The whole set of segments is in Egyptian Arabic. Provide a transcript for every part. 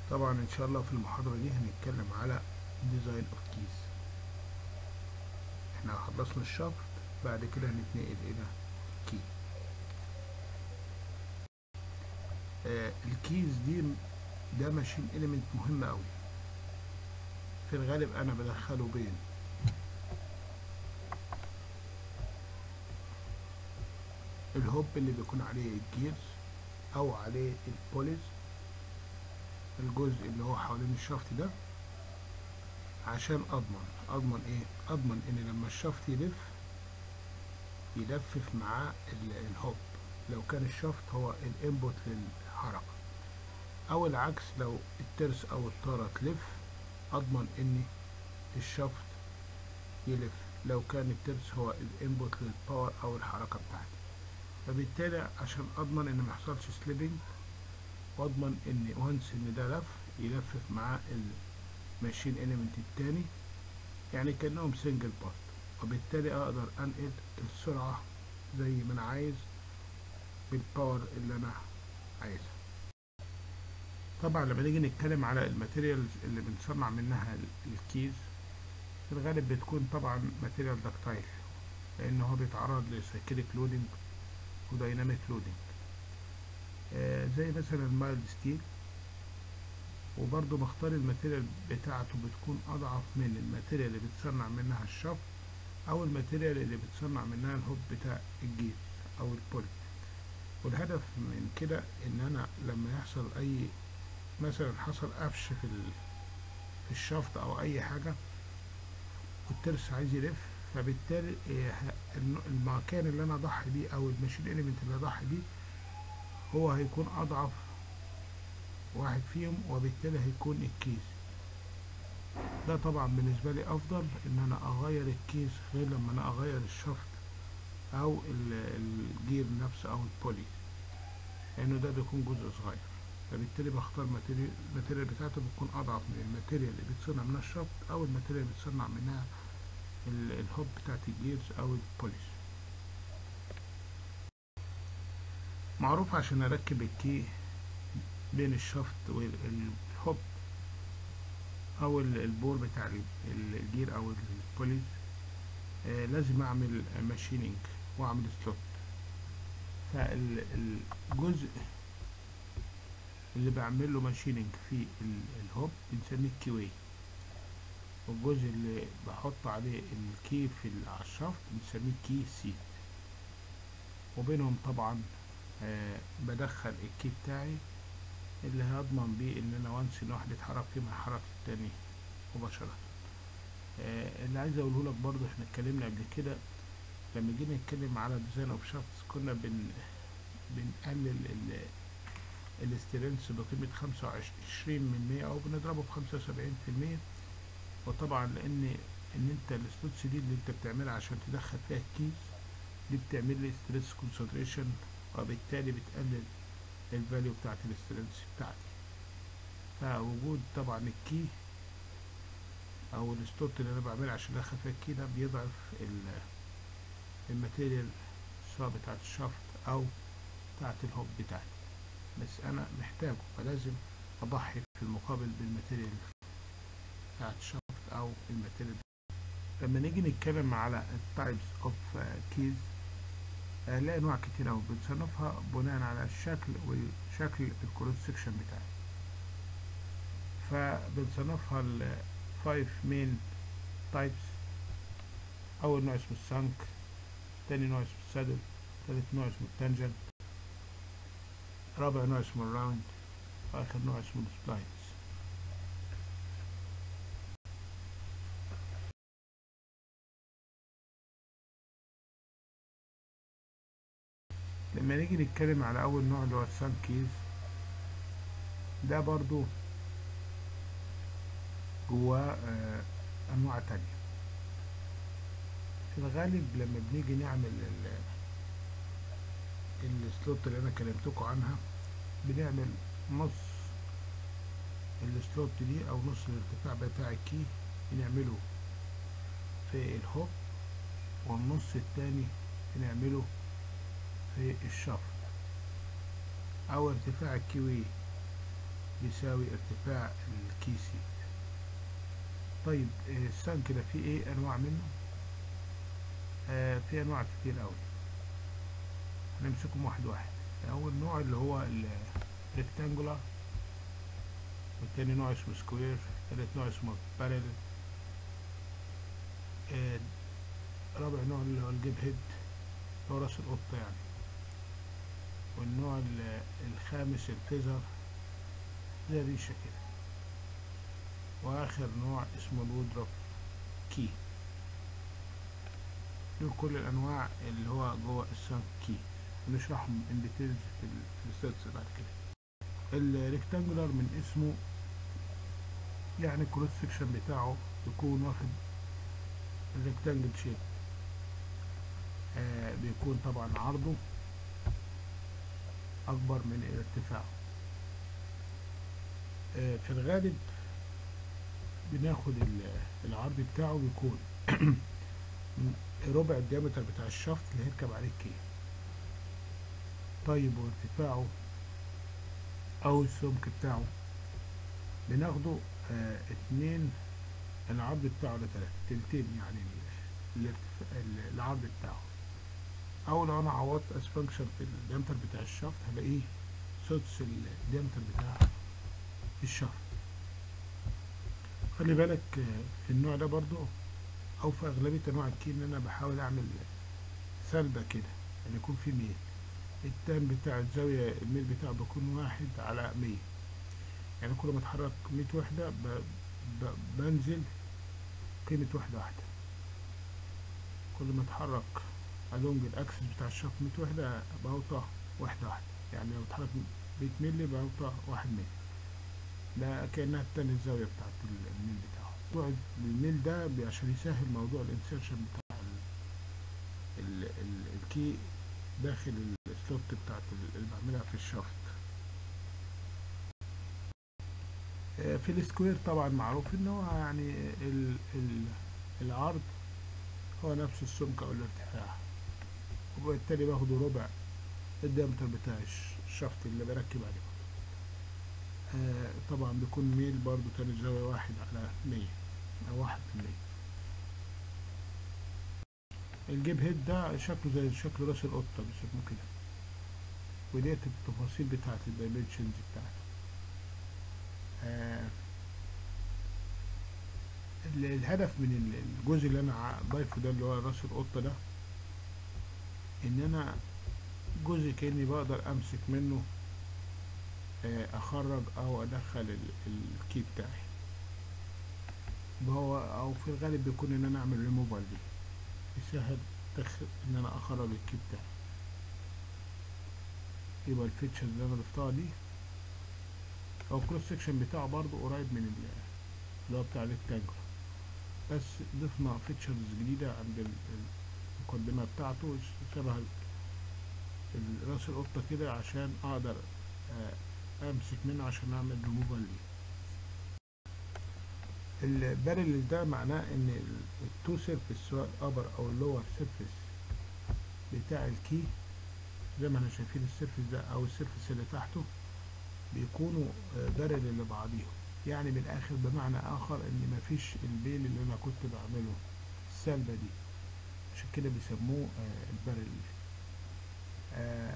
طبعا ان شاء الله في المحاضرة دي هنتكلم على ديزاين اوف كيز احنا خلصنا الشفط بعد كده هنتنقل الى كي آه الكيز دي ده ماشين اليمنت مهم قوي في الغالب انا بدخله بين الهوب اللي بيكون عليه الجيرز او عليه البوليز الجزء اللي هو حوالين الشفط ده عشان اضمن اضمن ايه اضمن ان لما الشفط يلف يلفف معاه الهوب لو كان الشفط هو الانبوت للحركة او العكس لو الترس او الطارة تلف اضمن ان الشفط يلف لو كان الترس هو الانبوت للباور او الحركة بتاعتي فبالتالي عشان اضمن ان ما يحصلش سليبنج واضمن ان وانس ان ده لف يلفف معاه الماشين اليمنت التاني يعني كانهم سنجل بارت وبالتالي اقدر انقل السرعة زي ما انا عايز بالباور اللي انا عايزها طبعا لما نيجي نتكلم على الماتيريالز اللي بنصنع منها الكيز في الغالب بتكون طبعا ماتيريال دكتايل لان هو بيتعرض لسايكليك لودنج ودايناميك لودنج آه زي مثلا المايلد ستيل وبرضو بختار الماتيريال بتاعته بتكون اضعف من الماتيريال اللي بتصنع منها الشفط او الماتيريال اللي بتصنع منها الهوب بتاع الجير او البولي والهدف من كده ان انا لما يحصل اي مثلا حصل قفش في في الشفط او اي حاجة والترس عايز يلف فبالتالي المكان اللي انا اضحي بيه او الماشين اليمنت اللي اضحي بيه هو هيكون اضعف واحد فيهم وبالتالي هيكون الكيس ده طبعا بالنسبة لي افضل ان انا اغير الكيس غير لما انا اغير الشفط او الجير نفسه او البولي لانه ده بيكون جزء صغير فبالتالي بختار ماتيريال الماتيريال بتاعته بتكون اضعف من الماتيريال اللي بتصنع منها الشفط او الماتيريال اللي بتصنع منها الهوب بتاعت الجيرز او البوليس معروف عشان اركب الكي بين الشفط والهوب او البور بتاع الجير او البوليس آه لازم اعمل ماشينينج واعمل سلوت فالجزء اللي بعمل له ماشينينج في الهوب بنسميه كيوي والجزء اللي بحط عليه الكي في الشفط بنسميه كي سيت وبينهم طبعا آه بدخل الكي بتاعي اللي هضمن بيه ان انا وانس ان واحد يتحرك فيه مع حركة التاني مباشرة آه اللي عايز اقوله لك برضو احنا اتكلمنا قبل كده لما جينا نتكلم على ديزاين اوف شافتس كنا بن بنقلل الاسترنس بقيمة خمسة وعشرين من مية او بنضربه بخمسة وسبعين في المية وطبعا لان ان انت السلوتس دي اللي انت بتعملها عشان تدخل فيها الكيز دي بتعمل لي ستريس كونسنتريشن وبالتالي بتقلل الفاليو بتاعت الاسترنس بتاعتي فوجود طبعا الكي او الستوت اللي انا بعملها عشان ادخل فيها الكي ده بيضعف الماتيريال سواء بتاعت الشفط او بتاعت الهوب بتاعتي بس انا محتاجه فلازم اضحي في المقابل بالماتيريال بتاعت الشفط او الماتيريال لما نيجي نتكلم على التايبس اوف كيز هنلاقي انواع كتير اوي بنصنفها بناء على الشكل وشكل الكروس سكشن بتاعي فبنصنفها ل 5 مين تايبس اول نوع اسمه السانك تاني نوع اسمه السادل تالت نوع اسمه التانجنت رابع نوع اسمه الراوند واخر نوع اسمه السبلاينز لما نيجي نتكلم على اول نوع اللي هو السان كيز ده برضو جواه آه انواع تانية في الغالب لما بنيجي نعمل السلوت اللي انا كلمتكم عنها بنعمل نص السلوت دي او نص الارتفاع بتاع الكي بنعمله في الهوب والنص التاني بنعمله في الشفط او ارتفاع الكيوي بيساوي ارتفاع الكيسي طيب آه، السنك ده فيه ايه انواع منه آه في انواع كتير قوي هنمسكهم واحد واحد اول نوع اللي هو الريكتانجولار والتاني نوع اسمه سكوير تالت نوع اسمه بارل آه رابع نوع اللي هو الجيب هيد اللي هو راس القطة يعني والنوع ال- الخامس الفيزر زي ريشة كده واخر نوع اسمه الودروف كي دول كل الانواع اللي هو جوه السانك كي هنشرحهم ان ديتيلز في ال- في السادس بعد كده الريكتانجولار من اسمه يعني الكروس سكشن بتاعه يكون واخد الريكتانجل شيب آه بيكون طبعا عرضه اكبر من ارتفاعه آه في الغالب بناخد ال- العرض بتاعه بيكون من ربع الديامتر بتاع الشافت اللي هيركب عليه الكي طيب وارتفاعه او السمك بتاعه بناخده آه اتنين العرض بتاعه لتلاتة تلتين يعني ال- الارتفاع ال- العرض بتاعه او لو انا عوضت اس فانكشن في الديامتر بتاع الشافت هلاقيه سدس الديامتر بتاع الشافت خلي بالك آه، في النوع ده برضو او في اغلبية انواع الكي ان انا بحاول اعمل سلبة كده يعني يكون في ميل التان بتاع الزاوية الميل بتاعه بيكون واحد على مية يعني كل ما اتحرك مية وحدة ب... ب... بنزل قيمة واحدة واحدة كل ما اتحرك along الاكسس بتاع الشاف مية وحدة بوطى واحدة واحدة يعني لو اتحرك مية ملي بوطى واحد ملي ده كأنها التاني الزاوية بتاعت ال- الميل بتاعه موضوع الميل ده بي- عشان يسهل موضوع الانسيرشن بتاع ال... ال... ال... الكي داخل السلوت بتاعت ال- اللي بعملها في الشافت آه، في السكوير طبعا معروف ان هو يعني ال... ال... العرض هو نفس السمك او الارتفاع وبالتالي باخده ربع الديامتر بتاع الش- الشافت اللي بركب عليه آه طبعا بيكون ميل برضو تاني زاوية واحد على مية أو واحد في المية الجيب هيد ده شكله زي شكل راس القطة بيسموه كده وديت التفاصيل بتاعت الدايمنشنز بتاعته آه ال- الهدف من ال- الجزء اللي انا ع- ضايفه ده اللي هو راس القطة ده ان انا جزء كأني بقدر امسك منه آه، اخرج او ادخل ال- الكي بتاعي هو او في الغالب بيكون ان انا اعمل ريموفال دي يسهل تخ... ان انا اخرج الكي بتاعي يبقى الفيتشرز اللي انا ضفتها دي او الكروس سكشن بتاعه برضو قريب من ال- اللي هو بتاع الريكتانجل بس ضفنا فيتشرز جديدة عند ال- ال- المقدمة بتاعته شبه ال- ال- راس القطة كده عشان اقدر آه، امسك منه عشان اعمل ريموفال ليه البارل ده معناه ان ال- التو سيرفيس سواء الابر او اللور سيرفيس بتاع الكي زي ما احنا شايفين السيرفيس ده او السيرفيس اللي تحته بيكونوا بارل لبعضيهم يعني من الاخر بمعنى اخر ان مفيش البيل اللي انا كنت بعمله السلبة دي عشان كده بيسموه آه، البارل آه،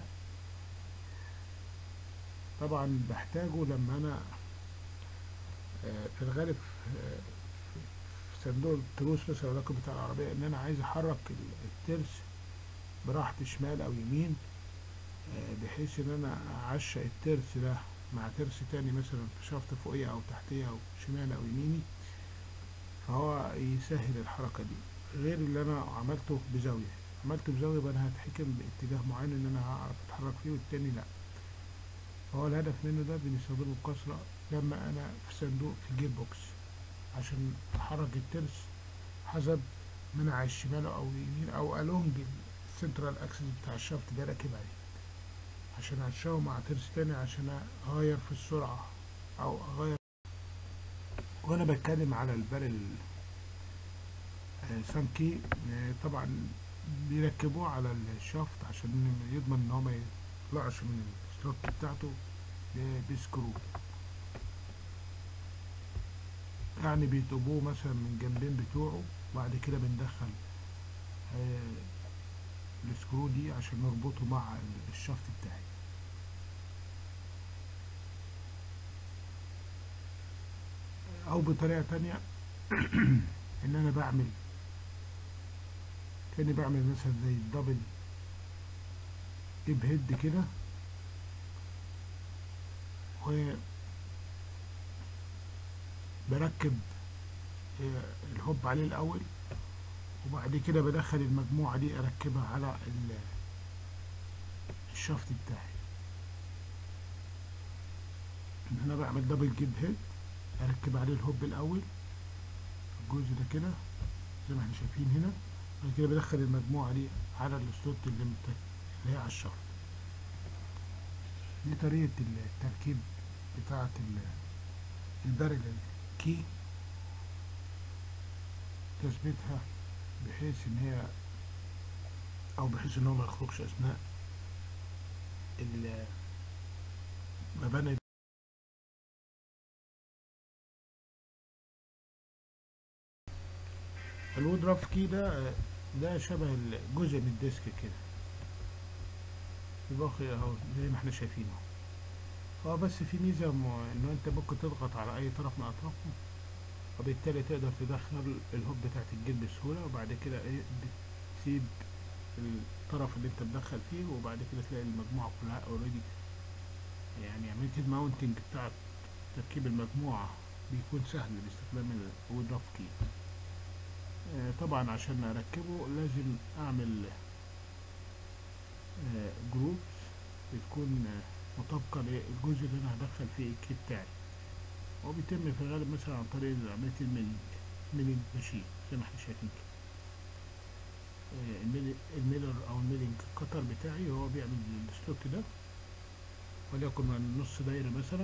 طبعا بحتاجه لما انا آه، في الغالب آه، في صندوق التروس مثلا الرقم بتاع العربية ان انا عايز احرك ال- الترس براحتي شمال او يمين آه، بحيث ان انا اعشق الترس ده مع ترس تاني مثلا في شفط فوقية او تحتية او شمال او يميني فهو يسهل الحركة دي غير اللي انا عملته بزاوية عملته بزاوية يبقى انا هتحكم باتجاه معين ان انا هعرف اتحرك فيه والتاني لا فهو الهدف منه ده بنستخدمه بكثرة لما انا في صندوق في الجير بوكس عشان احرك الترس حسب ما انا عايز شمال او يمين او الونج السنترال اكسس بتاع الشافت ده راكب عليه عشان اشتغل مع ترس تاني عشان اغير في السرعة او اغير وانا بتكلم على البارل آه، سانكي آه، طبعا بيركبوه على الشافت عشان يضمن ان هو ما يطلعش من الستروك بتاعته ب- بسكرو يعني بيطبوه مثلا من جنبين بتوعه وبعد كده بندخل آه، السكرو دي عشان نربطه مع ال- الشافت بتاعي او بطريقة تانية ان انا بعمل كاني بعمل مثلا زي الدبل جيب هيد كده و بركب آه، الهوب عليه الاول وبعد كده بدخل المجموعة دي اركبها على ال- الشافت بتاعي ان انا بعمل دبل جيب هيد اركب عليه الهوب الاول الجزء ده كده زي ما احنا شايفين هنا بعد كده بدخل المجموعة دي على السلوت اللي مت- اللي هي على الشافت دي طريقة التركيب بتاعة البارل كي تثبيتها بحيث ان هي او بحيث ان هو ما يخرجش اثناء ال- مباني الوود راف كي ده ده شبه الجزء من الديسك كده الباقي اهو زي ما احنا شايفينه اه بس في ميزة م- ان انت ممكن تضغط على اي طرف من اطرافه وبالتالي تقدر تدخل الهوب بتاعت الجلد بسهولة وبعد كده ايه بتسيب الطرف اللي انت مدخل فيه وبعد كده تلاقي المجموعة كلها اوريدي يعني عملية الماونتنج بتاعت تركيب المجموعة بيكون سهل باستخدام الوود راف كي آه، طبعا عشان اركبه لازم اعمل جروبس بتكون آه، مطابقة للجزء اللي انا هدخل فيه الكي بتاعي وبيتم في الغالب مثلا عن طريق عملية الميلينج ميلينج ماشين زي ما احنا شايفين كده آه، الميل- الميلر او الميلينج كتر بتاعي هو بيعمل السلوت ده وليكن من نص دايرة مثلا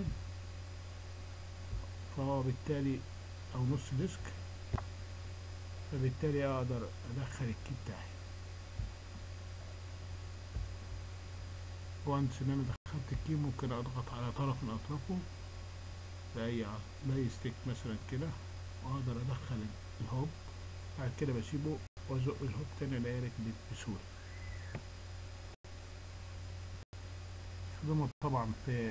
فهو بالتالي او نص ديسك فبالتالي اقدر ادخل الكي بتاعي وانس ان انا دخلت الكي ممكن اضغط على طرف من اطرافه بأي ع- بأي ستيك مثلا كده واقدر ادخل الهوب بعد كده بسيبه وازق الهوب تاني الاقيه ركبت بسهولة استخدمه طبعا في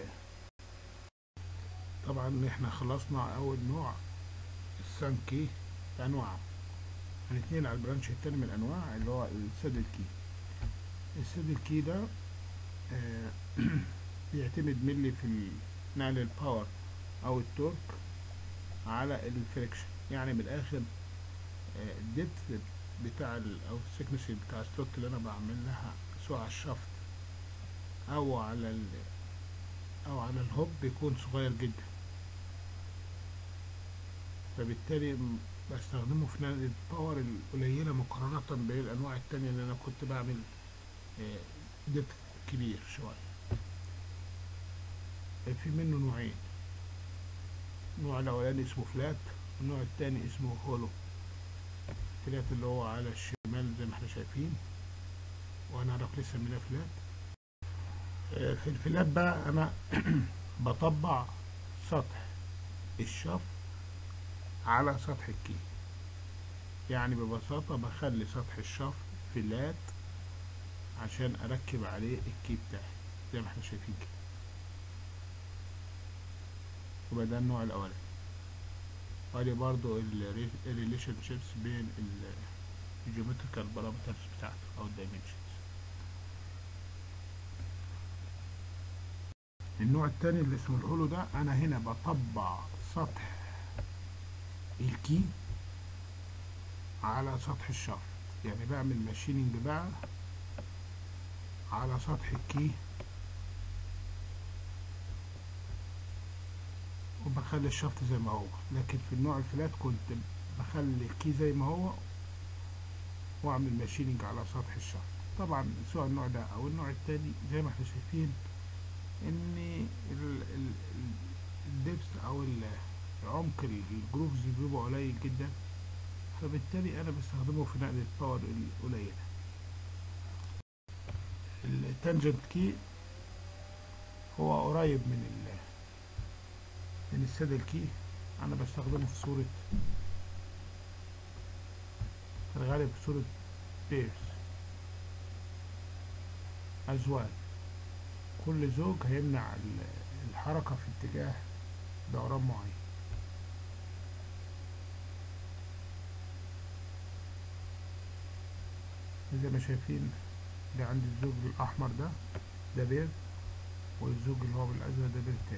طبعا احنا خلصنا اول نوع السانكي بانواعه هنتنقل على البرانش التاني من الانواع اللي هو السادل كي السادل كي ده آه، بيعتمد ملي في ال- نقل الباور او التورك على الفريكشن يعني من الاخر آه، الدبث بتاع ال او السكنس بتاع السلوت اللي انا بعمل لها سواء على الشفط او على ال او على الهوب بيكون صغير جدا فبالتالي م- بستخدمه في نقل الباور القليلة مقارنة بالأنواع التانية اللي أنا كنت بعمل آه، دبث كبير شوية في منه نوعين النوع الأولاني اسمه فلات والنوع التاني اسمه هولو فلات اللي هو على الشمال زي ما احنا شايفين وهنعرف لسه من فلات آه، في الفلات بقى أنا بطبع سطح الشف على سطح الكي يعني ببساطة بخلي سطح الشف فلات عشان أركب عليه الكي بتاعي زي ما احنا شايفين كده يبقى ده النوع الأولاني وادي برضو الريليشن شيبس بين الجيومتريكال بارامترز بتاعته أو الدايمنشنز النوع التاني اللي اسمه الهولو ده أنا هنا بطبع سطح الكي على سطح الشفط يعني بعمل ماشيننج بقى على سطح الكي وبخلي الشفط زي ما هو لكن في النوع الفلات كنت بخلي الكي زي ما هو واعمل ماشيننج على سطح الشفط طبعا سواء النوع ده او النوع التاني زي ما احنا شايفين ان الدبس او ال- عمق ال- الجروفز بيبقى قليل جدا فبالتالي انا بستخدمه في نقل الباور القليلة التانجنت كي هو قريب من ال من السادل كي انا بستخدمه في صورة في الغالب في صورة بيرز ازواج كل زوج هيمنع ال- الحركة في اتجاه دوران معين زي ما شايفين ده عندي الزوج الأحمر ده ده بير والزوج اللي هو بالأزرق ده بير تاني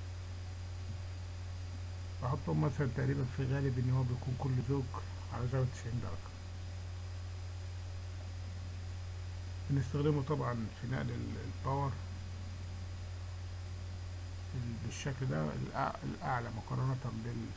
بحطهم مثلا تقريبا في غالب إن هو بيكون كل زوج على زاوية تسعين درجة بنستخدمه طبعا في نقل ال- الباور ال- بالشكل ده الأع- الأعلى مقارنة بال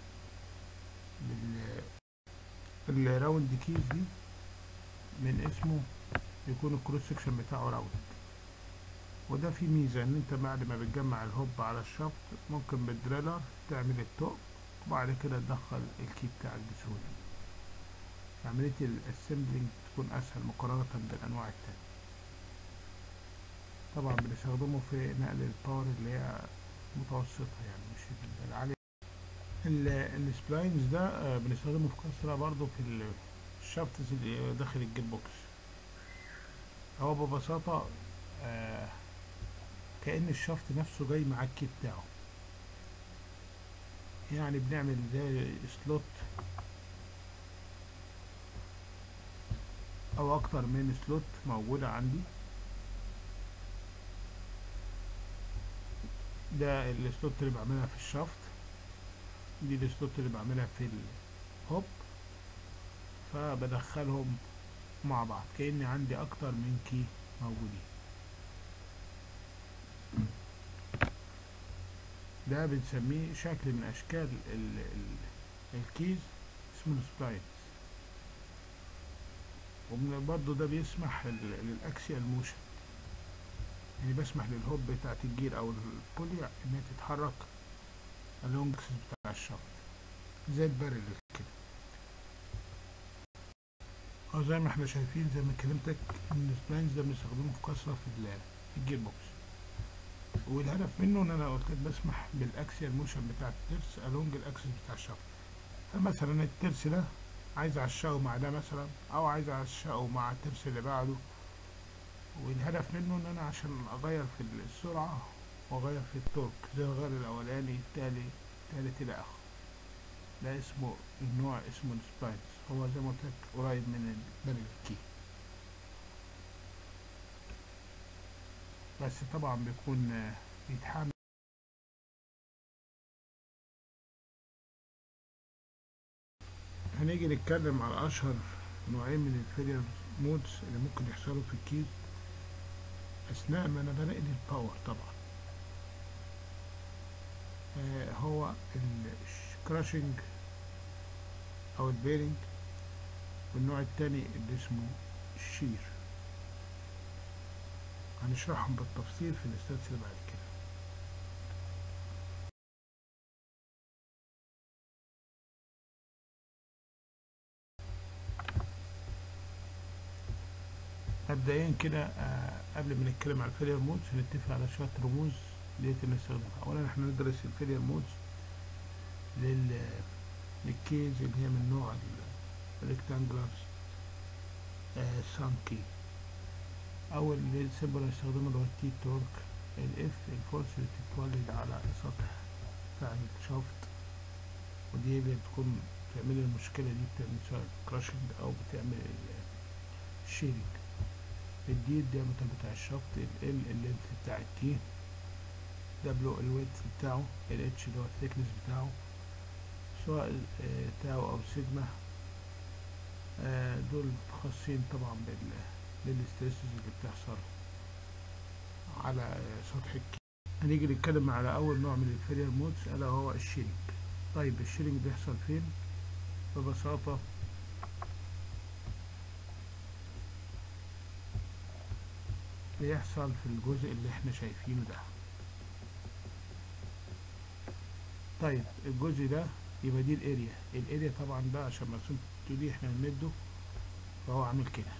بال الراوند كيز دي من اسمه يكون الكروس سكشن بتاعه راوند وده فيه ميزة ان انت بعد ما بتجمع الهوب على الشفط ممكن بالدريلر تعمل التوب وبعد كده تدخل الكي بتاعك بسهولة عملية الاسمبلينج تكون اسهل مقارنة بالانواع التانية طبعا بنستخدمه في نقل الباور اللي هي متوسطة يعني مش العالية ال- السبلاينز ده آه، بنستخدمه في كسرة برضو في ال- الشافتس اللي داخل الجير بوكس هو ببساطة آه كأن الشافت نفسه جاي مع الكي بتاعه يعني بنعمل زي سلوت او اكتر من سلوت موجودة عندي ده السلوت اللي بعملها في الشافت دي السلوت اللي بعملها في الهوب فبدخلهم مع بعض كأن عندي اكتر من كي موجودين ده بنسميه شكل من اشكال ال ال الكيز اسمه سبلاينز وبرضه ده بيسمح لل- للاكسيال موشن يعني بسمح للهوب بتاعت الجير او البولي انها تتحرك along بتاع الشفط زي البارل كده اه زي ما احنا شايفين زي ما كلمتك ان السبلاينز ده بنستخدمه في كسرة في ال- في الجير بوكس والهدف منه ان انا قلت لك بسمح بالاكسيال موشن بتاع الترس along الاكسس بتاع الشفط فمثلا الترس ده عايز اعشقه مع ده مثلا او عايز اعشقه مع الترس اللي بعده والهدف منه ان انا عشان اغير في السرعة واغير في التورك زي الغير الاولاني التاني التالت الى اخره ده اسمه النوع اسمه السباينز هو زي ما قلت لك قريب من البرل كي بس طبعا بيكون آه، بيتحمل هنيجي نتكلم على اشهر نوعين من الفيلير مودز اللي ممكن يحصلوا في الكيز اثناء ما انا بنقل الباور طبعا آه هو الكراشنج او البيرنج والنوع التاني اللي اسمه الشير هنشرحهم بالتفصيل في الاستاتس اللي بعد كده مبدئيا كده آه، قبل ما نتكلم على الفيلير مودز هنتفق على شوية رموز ديت نستخدمها أولا احنا ندرس الفيلير مودز لل للكيز اللي هي من نوع الريكتانجلر سانكي أول سيمبل هنستخدمه اللي هو التي تورك الاف الفورس اللي بتتولد على السطح بتاع الشافت ودي اللي بتكون بتعمل المشكلة دي بتعمل سواء كراشنج أو بتعمل الشيرنج الدي الديامتر بتاع الشفط ال اللينث بتاع التي دبليو الويت بتاعه الاتش اللي هو الثيكنس بتاعه سواء آه، تاو او سيجما آه، دول خاصين طبعا بال بالستريسز اللي بتحصل على آه، سطح الكي هنيجي نتكلم على اول نوع من الفيلير مودز الا هو الشيرنج طيب الشيرنج بيحصل فين ببساطة بيحصل في الجزء اللي احنا شايفينه ده طيب الجزء ده يبقى دي الاريا الاريا طبعا ده عشان مرسوم 2 دي احنا نمده فهو عامل كده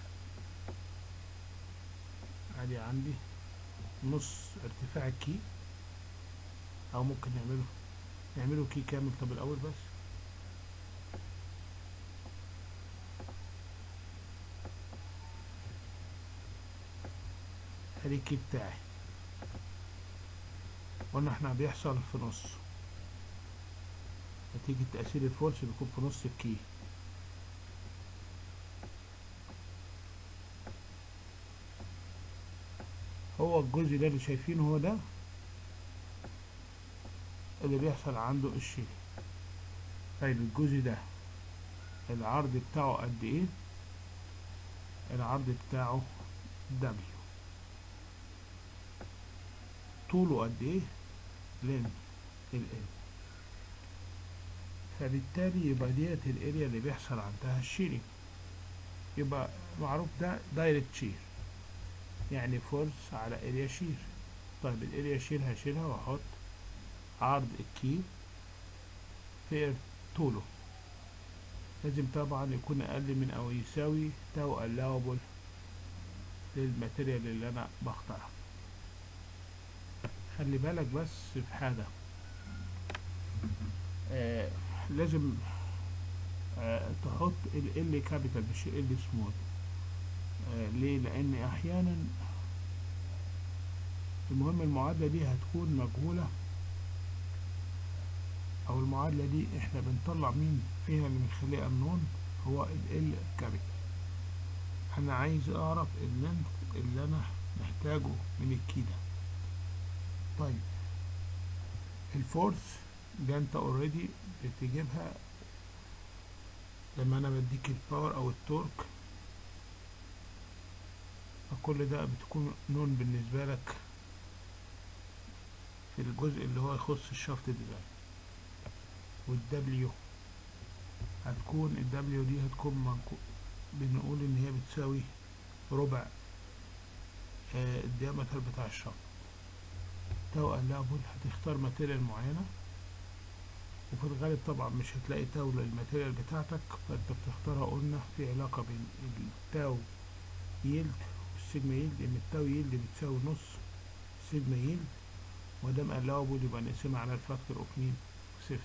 ادي عندي نص ارتفاع الكي او ممكن نعمله نعمله كي كامل طب الاول بس ادي الكي بتاعي قلنا احنا بيحصل في نص نتيجة تأثير الفورس بيكون في نص الكي هو الجزء ده اللي شايفينه هو ده اللي بيحصل عنده الشيء طيب الجزء ده العرض بتاعه قد ايه العرض بتاعه دبليو طوله قد ايه لين ال فبالتالي يبقى ديت الاريا اللي بيحصل عندها الشيرنج يبقى معروف ده دايركت شير يعني فورس على اريا شير طيب الاريا شير هشيلها واحط عرض الكي في طوله لازم طبعا يكون اقل من او يساوي تاو allowable للماتيريال اللي انا بختارها خلي بالك بس في حاجة آه لازم آه تحط ال L كابيتال مش ال سمول آه ليه لان احيانا المهم المعادلة دي هتكون مجهولة او المعادلة دي احنا بنطلع مين فيها اللي بنخليه النون هو ال L كابيتال انا عايز اعرف اللينث اللي انا محتاجه من الكي ده طيب الفورس ده انت اوريدي بتجيبها لما انا بديك الباور او التورك فكل ده بتكون نون بالنسبة لك في الجزء اللي هو يخص الشافت ديزاين والدبليو هتكون الدبليو دي هتكون منكو بنقول ان هي بتساوي ربع آه الديامتر بتاع الشافت تاو اللابل هتختار ماتيريال معينة وفي الغالب طبعا مش هتلاقي تاو للماتيريال بتاعتك فانت بتختارها قلنا في علاقة بين التاو يلد والسيجما يلد ان التاو يلد بتساوي نص سيجما يلد ودام allowable يبقى نقسمها على الفاكتور اوف مين سيفتي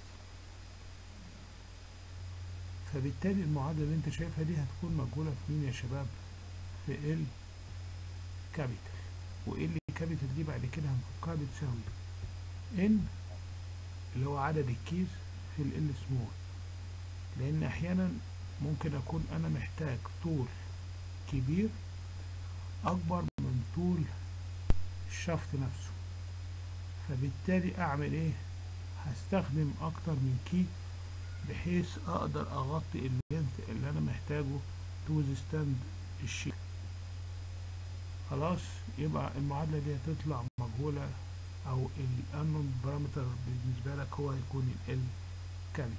فبالتالي المعادلة اللي انت شايفها دي هتكون مجهولة في مين يا شباب في ال كابيتال وال كابيتال دي بعد كده هنفكها بتساوي ان اللي هو عدد الكيز في ال سمول لان احيانا ممكن اكون انا محتاج طول كبير اكبر من طول الشفط نفسه فبالتالي اعمل ايه هستخدم اكتر من كي بحيث اقدر اغطي اللينث اللي انا محتاجه تو ستاند الشيء خلاص يبقى المعادلة دي هتطلع مجهولة او الانون بارامتر بالنسبة لك هو هيكون ال كابيتال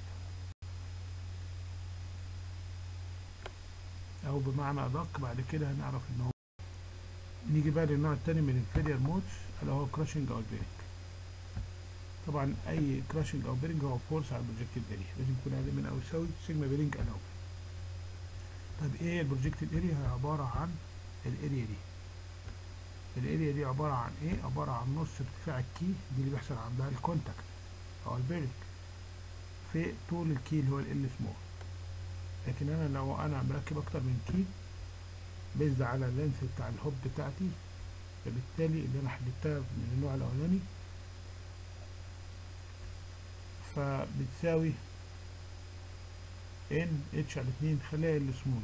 او بمعنى ادق بعد كده هنعرف ان هو نيجي بقى للنوع التاني من الفيلير مودز اللي هو كراشنج او البيرنج طبعا اي كراشنج او بيرنج هو فورس على البروجكتد اريا لازم يكون اقل من او يساوي سيجما بيرنج الاول طب ايه البروجكتد اريا هي عبارة عن الاريا دي الاريا دي عبارة عن ايه عبارة عن نص ارتفاع الكي دي اللي بيحصل عندها الكونتاكت او البيرنج في طول الكي اللي هو ال سمول لكن انا لو انا مركب اكتر من كي بيزد على اللينث بتاع الهوب بتاعتي فبالتالي اللي انا حددتها من النوع الاولاني فبتساوي ان اتش على اتنين خليها السمول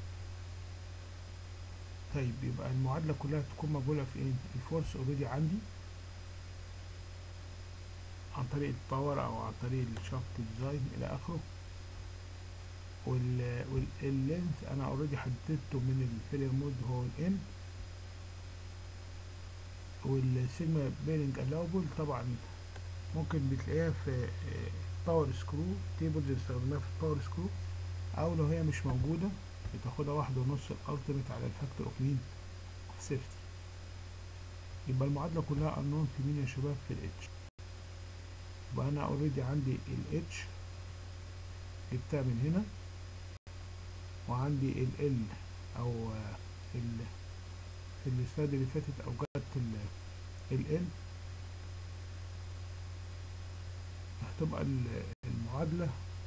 طيب يبقى المعادلة كلها تكون مجهولة في ايه الفورس اوريدي عندي عن طريق الباور او عن طريق الشافت ديزاين الى اخره وال واللينث انا اوريدي حددته من الفيلر مود هو الان والسيجما بيرنج الاوبل طبعا ممكن بتلاقيها في باور سكرو تيبلز اللي استخدمناها في الباور سكرو او لو هي مش موجودة بتاخدها واحدة ونص الالتيميت على الفاكتور اوف مين سيفتي يبقى المعادلة كلها انون في مين يا شباب في الاتش يبقى انا اوريدي عندي الاتش جبتها من هنا وعندي ال ال او ال في السلايد اللي فاتت اوجدت ال ال هتبقى ال- المعادلة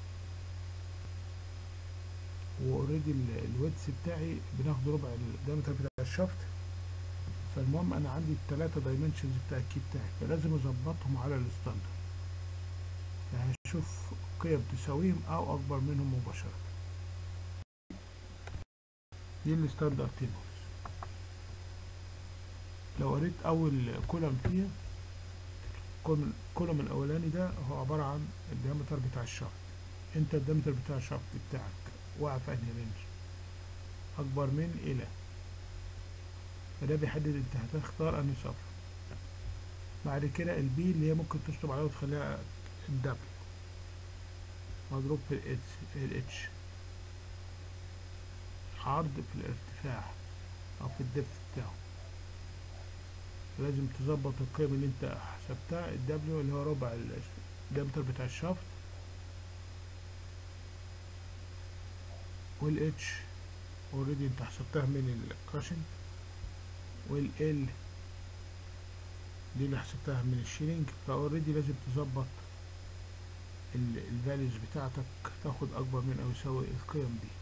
واوريدي الويتس بتاعي بناخد ربع الدايمتر بتاع الشافت فالمهم انا عندي التلاتة دايمنشنز بتاع الكي بتاعي فلازم اظبطهم على الستاندرد فهشوف قيم تساويهم او اكبر منهم مباشرة دي الستاندرد تيبلز لو قريت اول كولم فيها الكولم الكولم الاولاني ده هو عبارة عن الديامتر بتاع الشافت انت الديامتر بتاع الشافت بتاعك واقع في انهي رينج اكبر من الى فده بيحدد انت هتختار انهي صف بعد كده البي اللي هي ممكن تشطب عليها وتخليها الدبل مضروب في الاتش الاتش عرض في الارتفاع او في الدبث بتاعه لازم تظبط القيم اللي انت حسبتها الدبليو اللي هو ربع الديامتر بتاع الشافت والاتش اوريدي انت حسبتها من الكراشنج والال دي اللي حسبتها من الشيلينج فاوريدي لازم تظبط الفاليوز بتاعتك تاخد اكبر من او يساوي القيم دي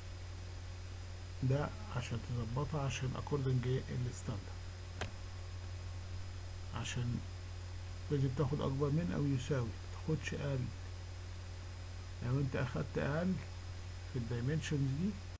ده عشان تظبطها عشان اكوردنج الستاندرد عشان لازم تاخد اكبر من او يساوي متاخدش اقل لو انت اخدت اقل في الدايمنشنز دي